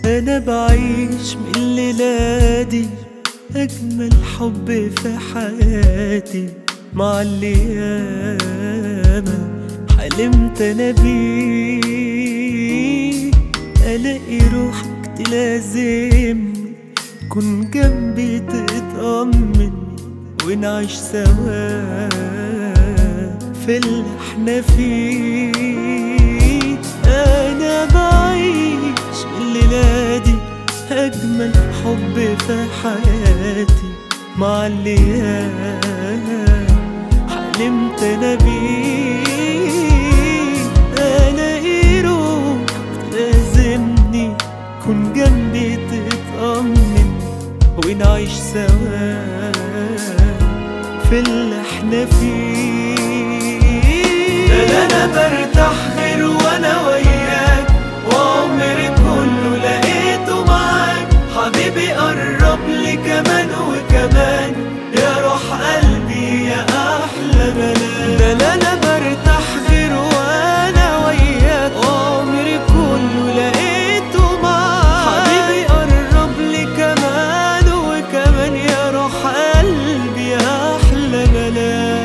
انا بعيش من الليلة دي اجمل حب في حياتي مع اللي ياما حلمت انا بيه الاقي روحك تلازمني كن جنبي تطمني ونعيش سوا في اللي احنا فيه انا بعيش الليلة دي اجمل حب في حياتي مع اللي ياما حلمت انا بيه الاقي روح تلازمني كن جنبي تطمني ونعيش سوا في اللي احنا فيه ده لا انا برتاح غير وانا وياك وعمري كله لقيته معاك حبيبي قرب لي كمان وكمان يا روح قلبي يا احلى ملاك ده لا انا برتاح غير وانا وياك وعمري كله لقيته معاك حبيبي قرب لي كمان وكمان يا روح قلبي يا احلى ملاك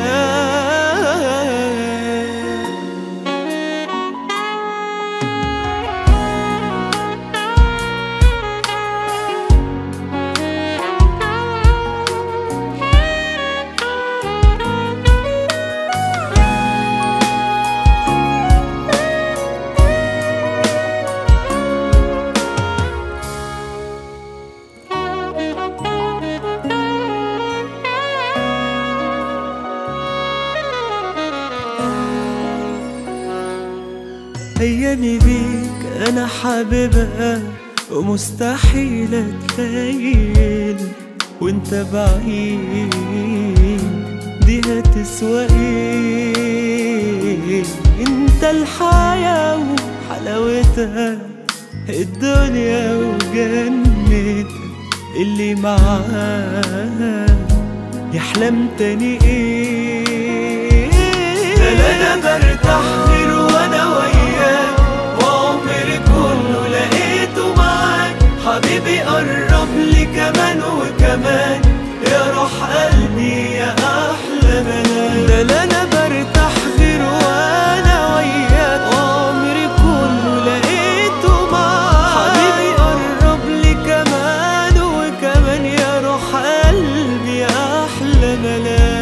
ايامي بيك انا حاببها ومستحيل اتخيل وانت بعيد دي هتسوى ايه انت الحياة وحلاوتها الدنيا وجنتها اللي معاها يحلم تاني ايه ده لا انا برتاح غير وانا وياك وعمري كله لقيته معاك حبيبي قرب لي كمان وكمان يا روح قلبي يا احلى ملاك ده لا انا برتاح غير وانا وياك وعمري كله لقيته معاك حبيبي قرب لي كمان وكمان يا روح قلبي يا احلى ملاك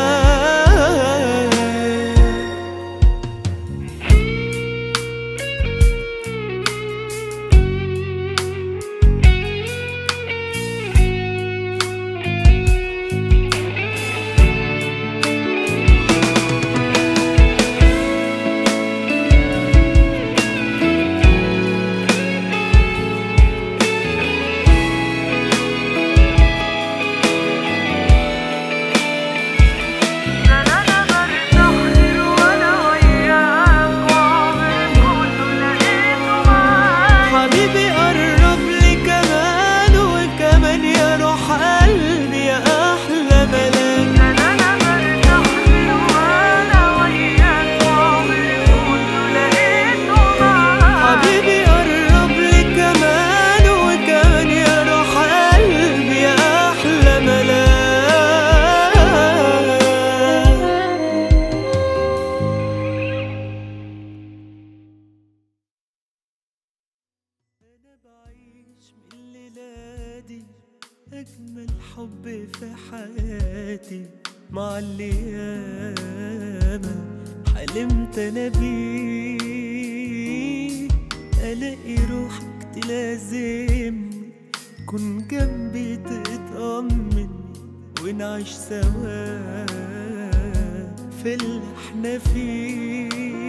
حبيبي قرب لي كمان وكمان يا روح قلبي يا احلى ملاك حبيبي قرب لي كمان وكمان يا روح قلبي يا احلى ملاك أنا بعيش من الليلة دي أجمل حب في حياتي مع اللي ياما حلمت أنا بيه ألاقي روحك تلازمني كن جنبي تطمني ونعيش سوا في اللي احنا فيه